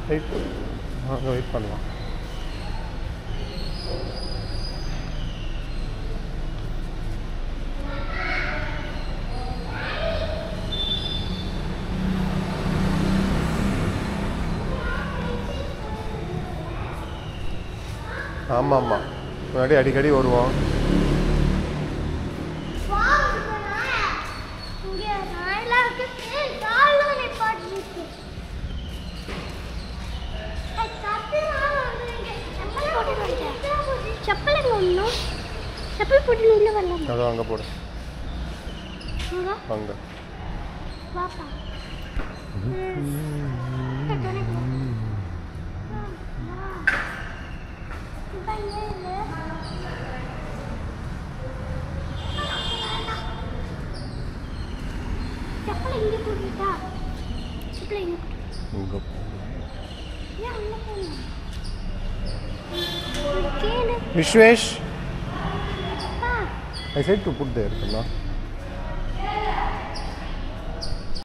wait அங்கே wait பண்ணலாம் ஆமாம் ஆமாம் முன்னாடி அடிக்கடி வருவோம் இங்க நாயெல்லாம் இருக்கு காலும் நிப்பாட்டிருக்கு செப்பல் எங்க ஒன்றும் செப்பல் போட்டு உள்ள வரலாம் அதான் அங்கே போடு அங்க அங்கே வாப்பா செப்பல் இங்கே போட்டுட்டா செப்பல் இங்கே போட்டு இங்கே ஏன் அங்க போகணும் கேளு விஸ்வேஷ் அப்பா I said to put there இருக்குண்ணா